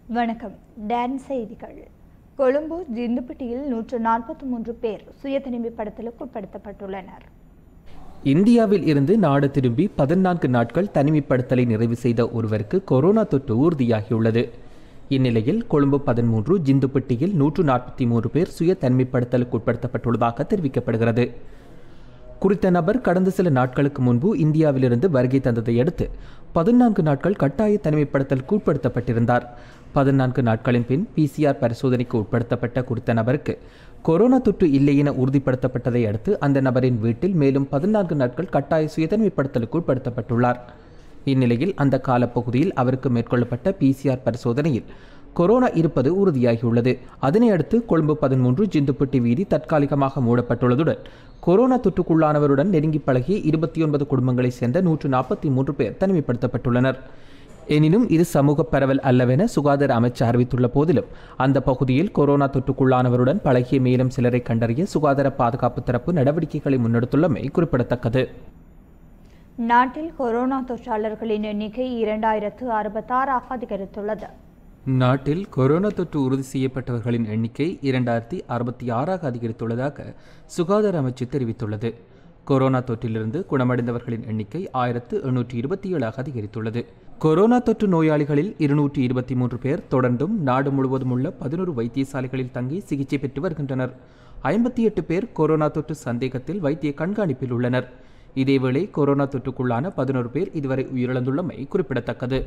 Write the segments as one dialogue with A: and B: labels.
A: வணக்கம் டான் செய்திகள் கொழும்பு ஜிந்துப்பட்டியில் நூற்று நாற்பத்தி மூன்று பேர் சுய தனிமைப்படுத்தலுக்கு உட்படுத்தப்பட்டுள்ளனர்
B: இந்தியாவில் இருந்து நாடு திரும்பி பதினான்கு நாட்கள் தனிமைப்படுத்தலை நிறைவு செய்த ஒருவருக்கு கொரோனா தொற்று உறுதியாகியுள்ளது இந்நிலையில் கொழும்பு பதிமூன்று ஜிந்துப்பட்டியில் நூற்று நாற்பத்தி மூன்று பேர் சுய தனிமைப்படுத்தலுக்கு உட்படுத்தப்பட்டுள்ளதாக தெரிவிக்கப்படுகிறது குறித்த நபர் கடந்த சில நாட்களுக்கு முன்பு இந்தியாவிலிருந்து வருகை தந்ததை அடுத்து பதினான்கு நாட்கள் கட்டாய தனிமைப்படுத்தலுக்கு உட்படுத்தப்பட்டிருந்தார் பதினான்கு நாட்களின் பின் பிசிஆர் பரிசோதனைக்கு உட்படுத்தப்பட்ட குறித்த நபருக்கு கொரோனா தொற்று இல்லை என உறுதிப்படுத்தப்பட்டதை அடுத்து அந்த நபரின் வீட்டில் மேலும் பதினான்கு நாட்கள் கட்டாய சுய தனிமைப்படுத்தலுக்கு உட்படுத்தப்பட்டுள்ளார் இந்நிலையில் அந்த காலப்பகுதியில் அவருக்கு மேற்கொள்ளப்பட்ட பிசிஆர் பரிசோதனையில் கொரோனா இருப்பது உறுதியாகியுள்ளது அதனை அடுத்து கொழும்பு பதிமூன்று ஜிந்துப்பட்டி வீதி தற்காலிகமாக மூடப்பட்டுள்ளதுடன் கொரோனா தொற்றுக்குள்ளானவருடன் நெருங்கி பழகிய இருபத்தி ஒன்பது குடும்பங்களைச் சேர்ந்த நூற்று நாற்பத்தி மூன்று பேர் தனிமைப்படுத்தப்பட்டுள்ளனர் எனினும் இது சமூக பரவல் அல்லவென சுகாதார அமைச்சு அறிவித்துள்ள போதிலும் அந்த பகுதியில் கொரோனா தொற்றுக்குள்ளானவருடன் பழகிய மேலும் சிலரை கண்டறிய சுகாதார பாதுகாப்பு தரப்பு நடவடிக்கைகளை முன்னெடுத்துள்ளமை குறிப்பிடத்தக்கது
A: நாட்டில் கொரோனா தொற்றாளர்களின் எண்ணிக்கை இரண்டாயிரத்து அறுபத்தாறாக அதிகரித்துள்ளது
B: நாட்டில் கொரோனா தொற்று உறுதி செய்யப்பட்டவர்களின் எண்ணிக்கை இரண்டாயிரத்தி அறுபத்தி ஆறாக அதிகரித்துள்ளதாக சுகாதார அமைச்சு தெரிவித்துள்ளது கொரோனா தொற்றிலிருந்து குணமடைந்தவர்களின் எண்ணிக்கை ஆயிரத்து எண்ணூற்றி இருபத்தி ஏழாக அதிகரித்துள்ளது கொரோனா தொற்று நோயாளிகளில் இருநூற்றி இருபத்தி மூன்று பேர் தொடர்ந்தும் நாடு முழுவதும் உள்ள பதினோரு வைத்தியசாலைகளில் தங்கி சிகிச்சை பெற்று வருகின்றனர் ஐம்பத்தி எட்டு பேர் கொரோனா தொற்று சந்தேகத்தில் வைத்திய கண்காணிப்பில் உள்ளனர் இதேவேளை கொரோனா தொற்றுக்குள்ளான பதினோரு பேர் இதுவரை உயிரிழந்துள்ளமை குறிப்பிடத்தக்கது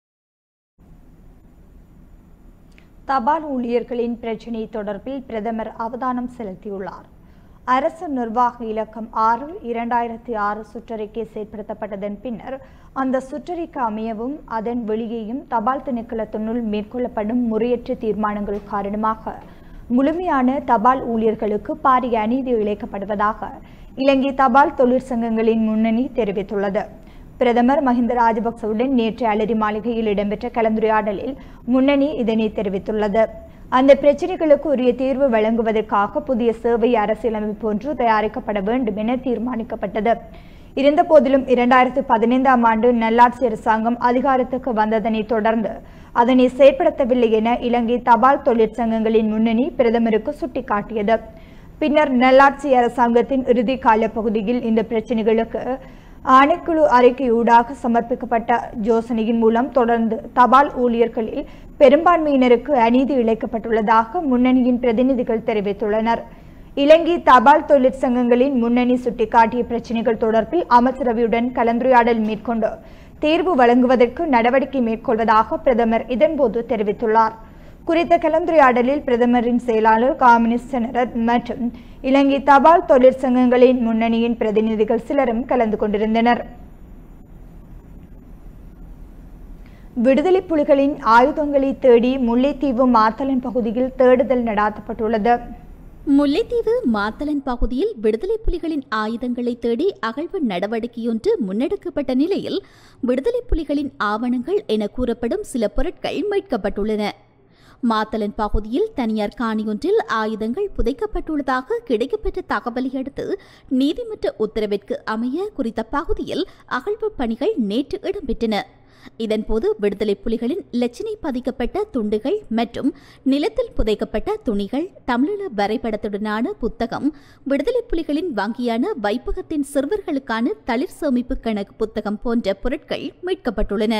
A: தபால் ஊழியர்களின் பிரச்சினை தொடர்பில் பிரதமர் அவதானம் செலுத்தியுள்ளார் அரசு நிர்வாக இலக்கம் ஆறு இரண்டாயிரத்தி ஆறு சுற்றறிக்கை செயற்படுத்தப்பட்டதன் பின்னர் அந்த சுற்றறிக்கை அமையவும் அதன் வெளியேயும் தபால் திணைக்களத்தினுள் மேற்கொள்ளப்படும் முறையற்ற தீர்மானங்கள் காரணமாக முழுமையான தபால் ஊழியர்களுக்கு பாரிய அநீதி இழைக்கப்படுவதாக இலங்கை தபால் தொழிற்சங்கங்களின் முன்னணி தெரிவித்துள்ளது பிரதமர் மஹிந்த ராஜபக்சவுடன் நேற்று அலரி மாளிகையில் இடம்பெற்ற கலந்துரையாடலில் முன்னணி இதனை தெரிவித்துள்ளது அந்த பிரச்சினைகளுக்கு உரிய தீர்வு வழங்குவதற்காக புதிய சேவை அரசியலமைப்பு ஒன்று தயாரிக்கப்பட வேண்டும் என தீர்மானிக்கப்பட்டது இருந்தபோதிலும் இரண்டாயிரத்து பதினைந்தாம் ஆண்டு நல்லாட்சி அரசாங்கம் அதிகாரத்துக்கு வந்ததனை தொடர்ந்து அதனை செயற்படுத்தவில்லை என இலங்கை தபால் தொழிற்சங்கங்களின் முன்னணி பிரதமருக்கு சுட்டிக்காட்டியது பின்னர் நல்லாட்சி அரசாங்கத்தின் இறுதி கால பகுதியில் இந்த பிரச்சினைகளுக்கு ஆணைக்குழு அறிக்கையூடாக சமர்ப்பிக்கப்பட்ட யோசனையின் மூலம் தொடர்ந்து தபால் ஊழியர்களில் பெரும்பான்மையினருக்கு அநீதி இழைக்கப்பட்டுள்ளதாக முன்னணியின் பிரதிநிதிகள் தெரிவித்துள்ளனர் இலங்கை தபால் தொழிற்சங்கங்களின் முன்னணி சுட்டிக்காட்டிய பிரச்சினைகள் தொடர்பில் அமைச்சரவையுடன் கலந்துரையாடல் மேற்கொண்டு தீர்வு வழங்குவதற்கு நடவடிக்கை மேற்கொள்வதாக பிரதமர் இதன்போது தெரிவித்துள்ளார் குறித்த கலந்துரையாடலில் பிரதமரின் செயலாளர் காமினிஸ்ட் செனரத் மற்றும் இலங்கை தபால் தொழிற்சங்கங்களின் முன்னணியின் பிரதிநிதிகள் சிலரும் கலந்து கொண்டிருந்தனர் விடுதலை புலிகளின் ஆயுதங்களை தேடி முல்லைத்தீவு மாத்தளன் பகுதியில் தேடுதல் நடாத்தப்பட்டுள்ளது
C: முல்லைத்தீவு மாத்தளன் பகுதியில் விடுதலை புலிகளின் ஆயுதங்களை தேடி அகழ்வு நடவடிக்கையொன்று முன்னெடுக்கப்பட்ட நிலையில் விடுதலை புலிகளின் ஆவணங்கள் என கூறப்படும் சில பொருட்கள் மீட்கப்பட்டுள்ளன மாத்தளன் பகுதியில் தனியார் காணியொன்றில் ஆயுதங்கள் புதைக்கப்பட்டுள்ளதாக கிடைக்கப்பெற்ற தகவலை அடுத்து நீதிமன்ற உத்தரவிற்கு அமைய குறித்த பகுதியில் அகழ்வு பணிகள் நேற்று இடம்பெற்றன இதன்போது விடுதலை புலிகளின் லட்சணை பதிக்கப்பட்ட துண்டுகள் மற்றும் நிலத்தில் புதைக்கப்பட்ட துணிகள் தமிழீழ வரைபடத்துடனான புத்தகம் விடுதலை புலிகளின் வங்கியான வைப்பகத்தின் சிறுவர்களுக்கான தளிர் சேமிப்பு கணக்கு புத்தகம் போன்ற பொருட்கள் மீட்கப்பட்டுள்ளன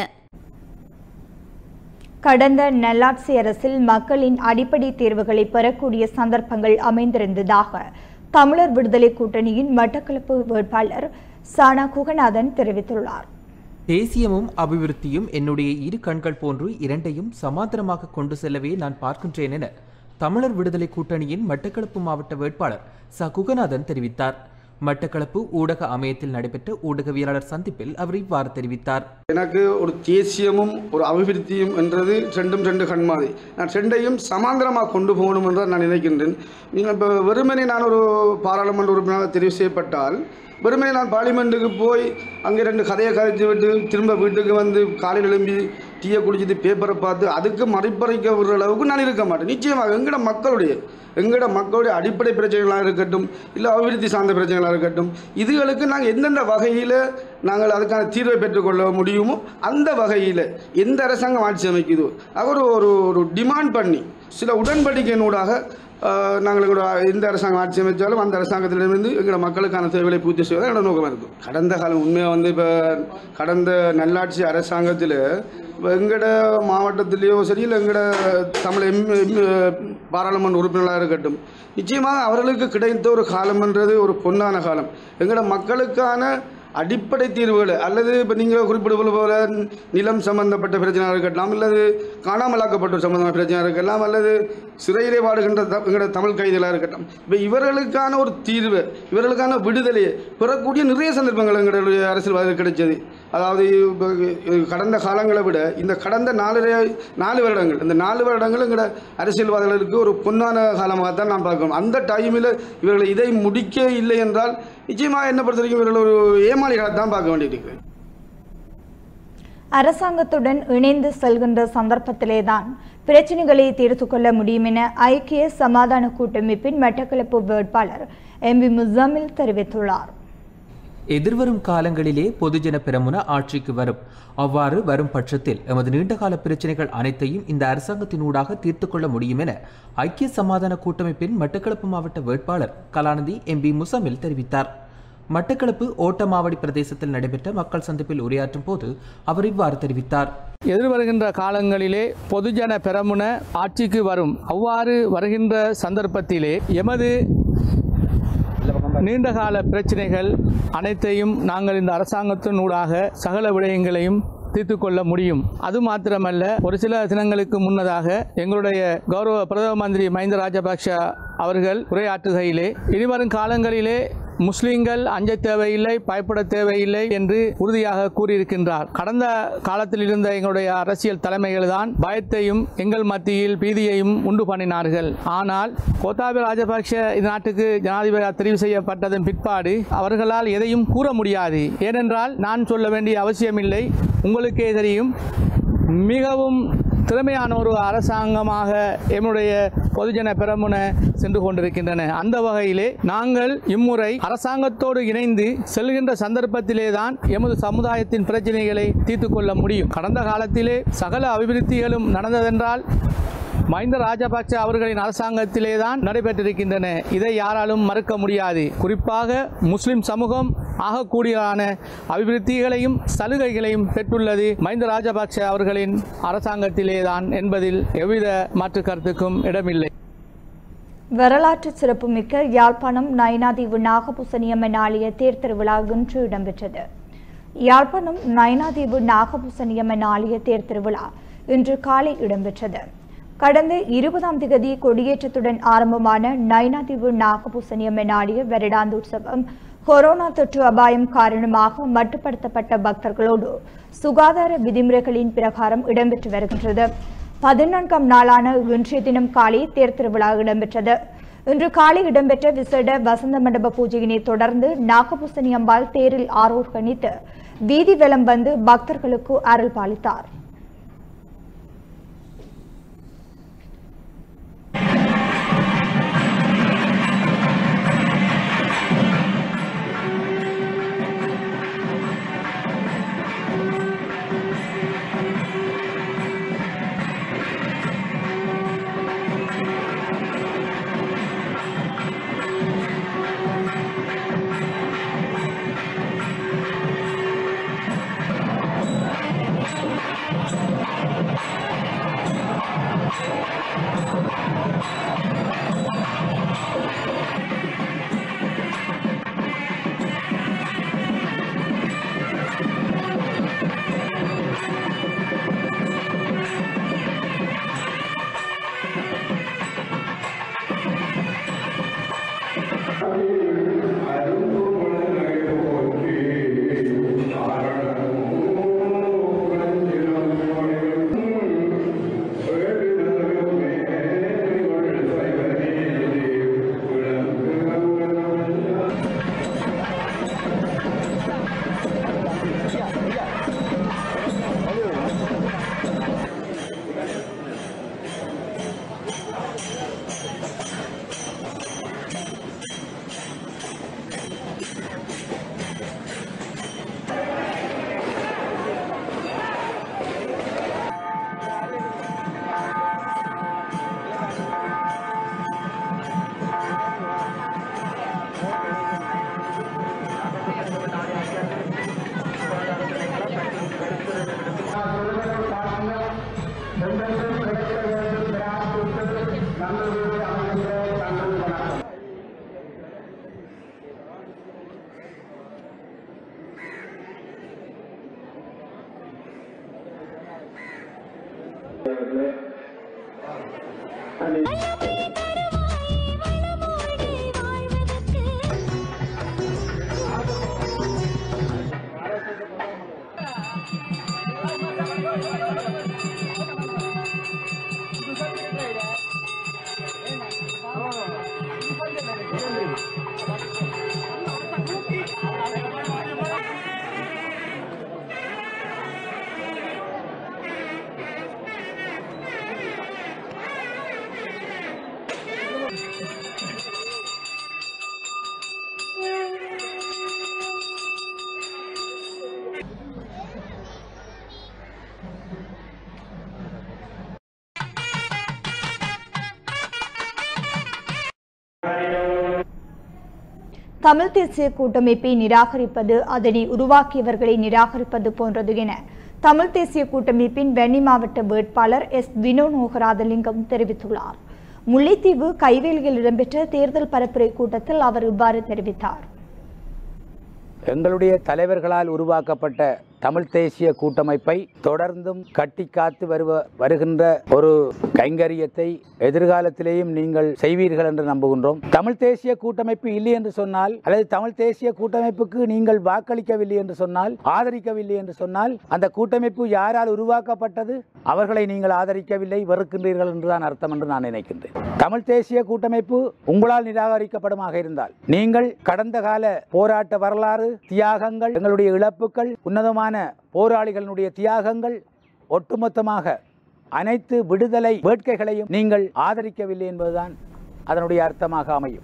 A: கடந்த நல்லாட்சி அரசில் மக்களின் அடிப்படை தேர்வுகளை பெறக்கூடிய சந்தர்ப்பங்கள் அமைந்திருந்ததாக தமிழர் விடுதலை கூட்டணியின் மட்டக்களப்பு வேட்பாளர் சானா குகநாதன் தெரிவித்துள்ளார்
B: தேசியமும் அபிவிருத்தியும் என்னுடைய இரு கண்கள் போன்று இரண்டையும் சமாந்தரமாக கொண்டு செல்லவே நான் பார்க்கின்றேன் என தமிழர் விடுதலை கூட்டணியின் மட்டக்களப்பு மாவட்ட வேட்பாளர் ச குகநாதன் தெரிவித்தார் மட்டக்களப்பு ஊடக அமையத்தில் நடைபெற்ற ஊடகவியலாளர் சந்திப்பில் அவர் இவ்வாறு தெரிவித்தார்
D: எனக்கு ஒரு தேசியமும் ஒரு அபிவிருத்தியும் என்றது ரெண்டும் ரெண்டு கண்மாதி நான் ரெண்டையும் சமாந்தரமாக கொண்டு போகணும் என்று நான் நினைக்கின்றேன் நீங்கள் இப்போ வெறுமனே நான் ஒரு பாராளுமன்ற உறுப்பினராக தெரிவு செய்யப்பட்டால் வெறுமனே நான் பார்லிமெண்ட்டுக்கு போய் அங்கே ரெண்டு கதையை கதைத்து விட்டு திரும்ப வீட்டுக்கு வந்து காலையில் எழும்பி டீயை குடிச்சிட்டு பேப்பரை பார்த்து அதுக்கு மறைப்பறைக்க விடுற அளவுக்கு நான் இருக்க மாட்டேன் நிச்சயமாக எங்கட மக்களுடைய எங்கட மக்களுடைய அடிப்படை பிரச்சனைகளாக இருக்கட்டும் இல்லை அபிவிருத்தி சார்ந்த பிரச்சனைகளாக இருக்கட்டும் இதுகளுக்கு நாங்கள் எந்தெந்த வகையில் நாங்கள் அதுக்கான தீர்வை பெற்றுக்கொள்ள முடியுமோ அந்த வகையில் எந்த அரசாங்கம் ஆட்சி அமைக்குதோ அவர் ஒரு ஒரு டிமாண்ட் பண்ணி சில உடன்படிக்கையினூடாக ஆஹ், நாங்கள் எங்களோட எந்த அரசாங்கம் ஆட்சி அமைச்சாலும் அந்த அரசாங்கத்திலிருந்து எங்களோட மக்களுக்கான தேவைகளை பூர்த்தி செய்வதாக என்னோட நோக்கமாக இருக்கும் கடந்த காலம் உண்மையாக வந்து இப்போ கடந்த நல்லாட்சி அரசாங்கத்தில் இப்போ எங்களோட மாவட்டத்திலேயோ சரி இல்லை எங்களோட தமிழ் எம் எம் பாராளுமன்ற உறுப்பினர்களாக இருக்கட்டும் நிச்சயமாக அவர்களுக்கு கிடைத்த ஒரு காலம்ன்றது ஒரு பொன்னான காலம் எங்களோட மக்களுக்கான அடிப்படை தீர்வுகளை அல்லது இப்போ நீங்கள் குறிப்பிடுவது போல நிலம் சம்பந்தப்பட்ட பிரச்சனையாக இருக்கட்டும் அல்லது காணாமலாக்கப்பட்ட சம்பந்தமான பிரச்சனையாக இருக்கலாம் அல்லது சிறையிலே வாடுகின்ற த- எங்களோட தமிழ் கைதிகளாக இருக்கட்டும் இப்போ இவர்களுக்கான ஒரு தீர்வு இவர்களுக்கான விடுதலையை பெறக்கூடிய நிறைய சந்தர்ப்பங்கள் எங்களுடைய அரசியல்வாதிகள் கிடைச்சது அதாவது இப்போ கடந்த காலங்களை விட இந்த கடந்த நாலரை நாலு வருடங்கள் இந்த நாலு வருடங்கள் எங்களோட அரசியல்வாதிகளுக்கு ஒரு பொன்னான காலமாக தான் நாம் பார்க்கணும் அந்த டைமில் இவர்கள் இதை முடிக்க இல்லை என்றால் நிச்சயமாக என்ன பொறுத்த வரைக்கும் இவர்கள் ஒரு ஏமாளிகளை தான் பார்க்க வேண்டியிருக்கு
A: அரசாங்கத்துடன் இணைந்து செல்கின்ற சந்தர்ப்பத்திலேதான் பிரச்சனைகளை தீர்த்து கொள்ள முடியும் என ஐக்கிய சமாதான கூட்டமைப்பின் மட்டக்களப்பு வேட்பாளர் எம் வி முசாமில் தெரிவித்துள்ளார்
B: எதிர்வரும் காலங்களிலே பொதுஜன பெரமுன ஆட்சிக்கு வரும் அவ்வாறு வரும் பட்சத்தில் எமது நீண்டகால பிரச்சனைகள் அனைத்தையும் இந்த அரசாங்கத்தினூடாக தீர்த்து கொள்ள முடியும் என ஐக்கிய சமாதான கூட்டமைப்பின் மட்டக்களப்பு மாவட்ட வேட்பாளர் கலாநிதி எம் பி முசமில் தெரிவித்தார் மட்டக்களப்பு ஓட்டமாவடி பிரதேசத்தில் நடைபெற்ற மக்கள் சந்திப்பில் உரையாற்றும் போது அவர் இவ்வாறு தெரிவித்தார்
E: எதிர்வருகின்ற காலங்களிலே பொதுஜன பெரமுன ஆட்சிக்கு வரும் அவ்வாறு வருகின்ற சந்தர்ப்பத்திலே எமது நீண்டகால பிரச்சனைகள் அனைத்தையும் நாங்கள் இந்த அரசாங்கத்தினூடாக சகல விடயங்களையும் தீர்த்து கொள்ள முடியும் அது மாத்திரமல்ல ஒரு சில தினங்களுக்கு முன்னதாக எங்களுடைய கௌரவ பிரதம மந்திரி மஹிந்த ராஜபக்ஷ அவர்கள் உரையாற்றுகையிலே இனிவரும் காலங்களிலே முஸ்லிம்கள் அஞ்ச தேவையில்லை பயப்பட தேவையில்லை என்று உறுதியாக கூறியிருக்கின்றார் கடந்த காலத்தில் இருந்த எங்களுடைய அரசியல் தலைமைகள் தான் பயத்தையும் எங்கள் மத்தியில் பீதியையும் உண்டு பண்ணினார்கள் ஆனால் கோத்தாபய ராஜபக்ஷ இந்த நாட்டுக்கு ஜனாதிபதியாக தெரிவு செய்யப்பட்டதன் பிற்பாடு அவர்களால் எதையும் கூற முடியாது ஏனென்றால் நான் சொல்ல வேண்டிய அவசியமில்லை உங்களுக்கே தெரியும் மிகவும் திறமையான ஒரு அரசாங்கமாக எம்முடைய பொதுஜன பெரமுன சென்று கொண்டிருக்கின்றன அந்த வகையிலே நாங்கள் இம்முறை அரசாங்கத்தோடு இணைந்து செல்கின்ற சந்தர்ப்பத்திலே தான் எமது சமுதாயத்தின் பிரச்சனைகளை தீர்த்து கொள்ள முடியும் கடந்த காலத்திலே சகல அபிவிருத்திகளும் நடந்ததென்றால் மஹிந்த ராஜபக்ச அவர்களின் அரசாங்கத்திலே தான் நடைபெற்றிருக்கின்றன இதை யாராலும் மறுக்க முடியாது குறிப்பாக முஸ்லிம் சமூகம் ஆகக்கூடியதான அபிவிருத்திகளையும் சலுகைகளையும் பெற்றுள்ளது மஹிந்த ராஜபக்ச அவர்களின் அரசாங்கத்திலே தான் என்பதில் எவ்வித மாற்று கருத்துக்கும் இடமில்லை
A: வரலாற்று சிறப்புமிக்க யாழ்ப்பாணம் நயனாதீவு நாகபூசணியம்மன் ஆலய தேர் திருவிழா இன்று இடம்பெற்றது யாழ்ப்பாணம் நயனாதீவு நாகபூசணியம்மன் ஆலய தேர் திருவிழா இன்று காலை இடம்பெற்றது கடந்த இருபதாம் திகதி கொடியேற்றத்துடன் ஆரம்பமான நயனாதீவு நாகபூசணியம்மன் ஆலய வருடாந்த உற்சவம் கொரோனா தொற்று அபாயம் காரணமாக மட்டுப்படுத்தப்பட்ட பக்தர்களோடு சுகாதார விதிமுறைகளின் பிரகாரம் இடம்பெற்று வருகின்றது பதினான்காம் நாளான இன்றைய தினம் காலை தேர் திருவிழா இடம்பெற்றது இன்று காலை இடம்பெற்ற விசேட வசந்த மண்டப பூஜையினை தொடர்ந்து நாகபூசணி அம்பாள் தேரில் ஆரோகணித்து வீதி வலம் வந்து பக்தர்களுக்கு அருள் பாலித்தார் தமிழ் தேசிய கூட்டமைப்பை நிராகரிப்பது அதனை உருவாக்கியவர்களை நிராகரிப்பது போன்றது என தமிழ் தேசிய கூட்டமைப்பின் வெண்ணி மாவட்ட வேட்பாளர் எஸ் வினோ நோகராதலிங்கம் தெரிவித்துள்ளார் முல்லைத்தீவு கைவேலியில் இடம்பெற்ற தேர்தல் பரப்புரை கூட்டத்தில் அவர் இவ்வாறு தெரிவித்தார்
F: எங்களுடைய தலைவர்களால் உருவாக்கப்பட்ட தமிழ் தேசிய கூட்டமைப்பை தொடர்ந்தும் கட்டி காத்து வருவ வருகின்ற ஒரு கைங்கரியத்தை எதிர்காலத்திலேயும் நீங்கள் செய்வீர்கள் என்று நம்புகின்றோம் தமிழ் தேசிய கூட்டமைப்பு இல்லை என்று சொன்னால் அல்லது தமிழ் தேசிய கூட்டமைப்புக்கு நீங்கள் வாக்களிக்கவில்லை என்று சொன்னால் ஆதரிக்கவில்லை என்று சொன்னால் அந்த கூட்டமைப்பு யாரால் உருவாக்கப்பட்டது அவர்களை நீங்கள் ஆதரிக்கவில்லை வெறுக்கின்றீர்கள் என்றுதான் அர்த்தம் என்று நான் நினைக்கின்றேன் தமிழ் தேசிய கூட்டமைப்பு உங்களால் நிராகரிக்கப்படுமாக இருந்தால் நீங்கள் கடந்த கால போராட்ட வரலாறு தியாகங்கள் எங்களுடைய இழப்புகள் உன்னதமான போராளிகளுடைய தியாகங்கள் ஒட்டுமொத்தமாக அனைத்து விடுதலை வேட்கைகளையும் நீங்கள் ஆதரிக்கவில்லை என்பதுதான் அதனுடைய அர்த்தமாக அமையும்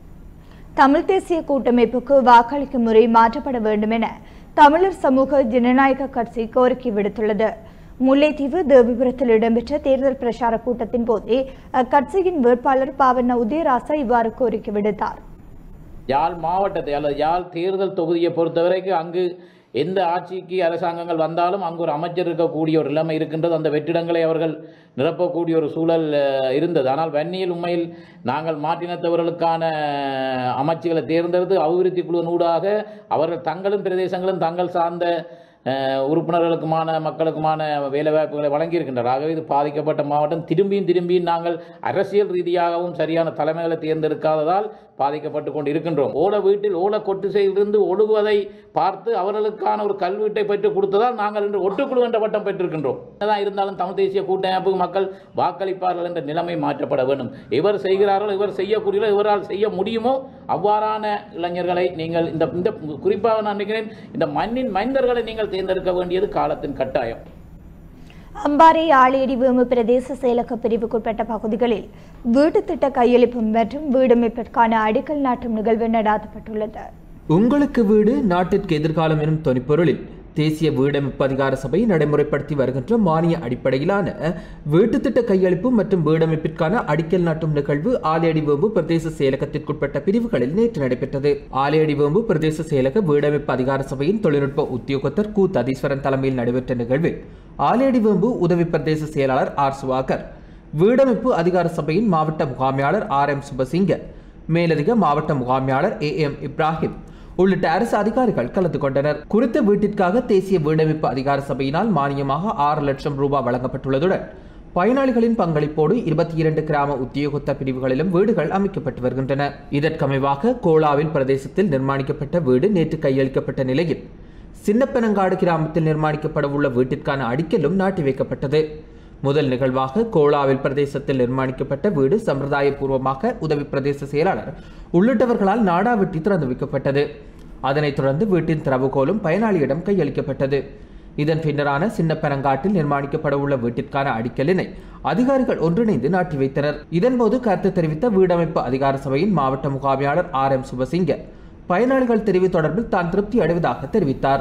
A: தமிழ் தேசிய கூட்டமைப்புக்கு வாக்களிக்கும் முறை மாற்றப்பட வேண்டும் என தமிழர் சமூக ஜனநாயக கட்சி கோரிக்கை விடுத்துள்ளது முல்லைத்தீவு தேவிபுரத்தில் இடம்பெற்ற தேர்தல் பிரச்சார கூட்டத்தின் போதே அக்கட்சியின் வேட்பாளர் பாவண்ண உதயராசா இவ்வாறு கோரிக்கை விடுத்தார்
G: யாழ் மாவட்டத்தை அல்லது யாழ் தேர்தல் தொகுதியை பொறுத்தவரைக்கும் அங்கு எந்த ஆட்சிக்கு அரசாங்கங்கள் வந்தாலும் அங்கு ஒரு அமைச்சர் இருக்கக்கூடிய ஒரு நிலைமை இருக்கின்றது அந்த வெற்றிடங்களை அவர்கள் நிரப்பக்கூடிய ஒரு சூழல் அஹ், இருந்தது ஆனால் வன்னியில் உண்மையில் நாங்கள் மாற்றினத்தவர்களுக்கான அமைச்சுகளை தேர்ந்தெடுத்து அபிவிருத்தி குழுவினூடாக அவர்கள் தங்களும் பிரதேசங்களும் தங்கள் சார்ந்த அஹ், உறுப்பினர்களுக்குமான மக்களுக்குமான வேலைவாய்ப்புகளை வழங்கியிருக்கின்றனர் ஆகவே இது பாதிக்கப்பட்ட மாவட்டம் திரும்பியும் திரும்பியும் நாங்கள் அரசியல் ரீதியாகவும் சரியான தலைமைகளை தேர்ந்தெடுக்காததால் பாதிக்கப்பட்டு கொண்டு இருக்கின்றோம் ஓல வீட்டில் ஓல கொட்டுசையிலிருந்து ஒழுகுவதை பார்த்து அவர்களுக்கான ஒரு கல்வீட்டை பெற்று கொடுத்ததால் நாங்கள் இன்று ஒட்டுக்குழு என்ற பட்டம் பெற்றிருக்கின்றோம் என்னதான் இருந்தாலும் தமிழ் தேசிய கூட்டமைப்புக்கு மக்கள் வாக்களிப்பார்கள் என்ற நிலைமை மாற்றப்பட வேண்டும் இவர் செய்கிறார்கள் இவர் செய்யக்கூடிய இவரால் செய்ய முடியுமோ அவ்வாறான இளைஞர்களை நீங்கள் இந்த இந்த குறிப்பாக நான் நினைக்கிறேன் இந்த மண்ணின் மைந்தர்களை நீங்கள் தேர்ந்தெடுக்க வேண்டியது காலத்தின் கட்டாயம்
A: அம்பாறை ஆளேடி வேமு பிரதேச செயலக பிரிவுக்குட்பட்ட பகுதிகளில் வீட்டு திட்ட கையளிப்பு மற்றும் வீடமைப்பிற்கான அடிக்கல் நாட்டும் நிகழ்வு நடாத்தப்பட்டுள்ளது
B: உங்களுக்கு வீடு நாட்டிற்கு எதிர்காலம் எனும் தொனிப்பொருளில் தேசிய வீடமைப்பு அதிகார சபை நடைமுறைப்படுத்தி வருகின்ற மானிய அடிப்படையிலான வீட்டுத் திட்ட கையளிப்பு மற்றும் வீடமைப்பிற்கான அடிக்கல் நாட்டும் நிகழ்வு ஆலையடிவேம்பு பிரதேச செயலகத்திற்குட்பட்ட பிரிவுகளில் நேற்று நடைபெற்றது ஆலையடிவேம்பு பிரதேச செயலக வீடமைப்பு அதிகார சபையின் தொழில்நுட்ப உத்தியோகத்தர் கு ததீஸ்வரன் தலைமையில் நடைபெற்ற நிகழ்வில் ஆலையடிவேம்பு உதவி பிரதேச செயலாளர் ஆர் சுவாகர் வீடமைப்பு அதிகார சபையின் மாவட்ட முகாமையாளர் ஆர் எம் சுபசிங்க மேலதிக மாவட்ட முகாமையாளர் ஏ எம் இப்ராஹிம் உள்ளிட்ட அரசு அதிகாரிகள் கலந்து கொண்டனர் குறித்த வீட்டிற்காக தேசிய வீடமைப்பு அதிகார சபையினால் மானியமாக ஆறு லட்சம் ரூபாய் வழங்கப்பட்டுள்ளதுடன் பயனாளிகளின் பங்களிப்போடு இருபத்தி இரண்டு கிராம உத்தியோகத்த பிரிவுகளிலும் வீடுகள் அமைக்கப்பட்டு வருகின்றன இதற்கமைவாக கோலாவில் பிரதேசத்தில் நிர்மாணிக்கப்பட்ட வீடு நேற்று கையளிக்கப்பட்ட நிலையில் சின்னப்பனங்காடு கிராமத்தில் நிர்மாணிக்கப்பட உள்ள வீட்டிற்கான அடிக்கலும் நாட்டி வைக்கப்பட்டது முதல் நிகழ்வாக கோலாவில் பிரதேசத்தில் நிர்மாணிக்கப்பட்ட வீடு சம்பிரதாயபூர்வமாக உதவி பிரதேச செயலாளர் உள்ளிட்டவர்களால் நாடாவெட்டி திறந்து வைக்கப்பட்டது அதனைத் தொடர்ந்து வீட்டின் திறவுகோலும் பயனாளியிடம் கையளிக்கப்பட்டது இதன் பின்னரான சின்னப்பனங்காட்டில் நிர்மாணிக்கப்பட உள்ள வீட்டிற்கான அடிக்கலினை அதிகாரிகள் ஒன்றிணைந்து நாட்டி வைத்தனர் இதன்போது கருத்து தெரிவித்த வீடமைப்பு அதிகார சபையின் மாவட்ட முகாமையாளர் ஆர் எம் சுபசிங்க பயனாளிகள் தெரிவு தொடர்பில் தான் திருப்தி அடைவதாக தெரிவித்தார்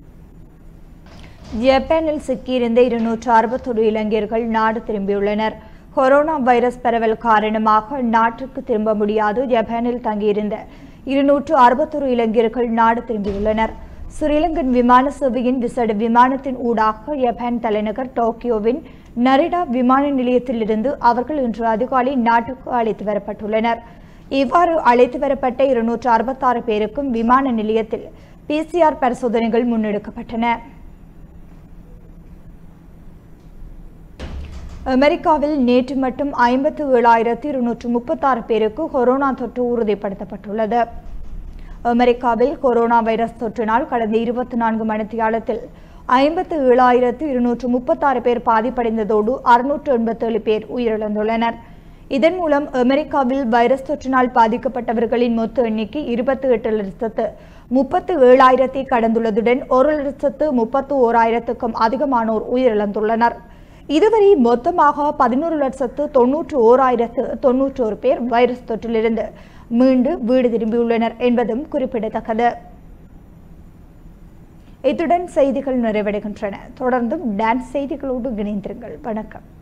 A: ஜப்பானில் சிக்கியிருந்த இருநூற்று அறுபத்தொரு இளைஞர்கள் நாடு திரும்பியுள்ளனர் கொரோனா வைரஸ் பரவல் காரணமாக நாட்டுக்கு திரும்ப முடியாது ஜப்பானில் தங்கியிருந்த இருநூற்று அறுபத்தொரு இளைஞர்கள் நாடு திரும்பியுள்ளனர் ஸ்ரீலங்கன் விமான சேவையின் விசேட விமானத்தின் ஊடாக ஜப்பான் தலைநகர் டோக்கியோவின் நரிடா விமான நிலையத்திலிருந்து அவர்கள் இன்று அதிகாலை நாட்டுக்கு அழைத்து வரப்பட்டுள்ளனர் இவ்வாறு அழைத்து வரப்பட்ட இருநூற்று அறுபத்தாறு பேருக்கும் விமான நிலையத்தில் பிசிஆர் பரிசோதனைகள் முன்னெடுக்கப்பட்டன அமெரிக்காவில் நேற்று மட்டும் ஐம்பத்து ஏழாயிரத்தி இருநூற்று முப்பத்தாறு பேருக்கு கொரோனா தொற்று உறுதிப்படுத்தப்பட்டுள்ளது அமெரிக்காவில் கொரோனா வைரஸ் தொற்றினால் கடந்த இருபத்தி நான்கு மணித்தியாலத்தில் ஐம்பத்து ஏழாயிரத்து இருநூற்று முப்பத்தாறு பேர் பாதிப்படைந்ததோடு அறுநூற்று எண்பத்தேழு பேர் உயிரிழந்துள்ளனர் இதன் மூலம் அமெரிக்காவில் வைரஸ் தொற்றினால் பாதிக்கப்பட்டவர்களின் மொத்த எண்ணிக்கை இருபத்தி எட்டு லட்சத்து முப்பத்து ஏழாயிரத்தை கடந்துள்ளதுடன் ஒரு லட்சத்து முப்பத்து ஓராயிரத்துக்கும் அதிகமானோர் உயிரிழந்துள்ளனர் இதுவரை மொத்தமாக பதினோரு லட்சத்து தொன்னூற்று ஓராயிரத்து தொன்னூற்றோரு பேர் வைரஸ் தொற்றிலிருந்து மீண்டு வீடு திரும்பியுள்ளனர் என்பதும் குறிப்பிடத்தக்கது இத்துடன் செய்திகள் நிறைவடைகின்றன தொடர்ந்தும் டான்ஸ் செய்திகளோடு இணைந்திருங்கள் வணக்கம்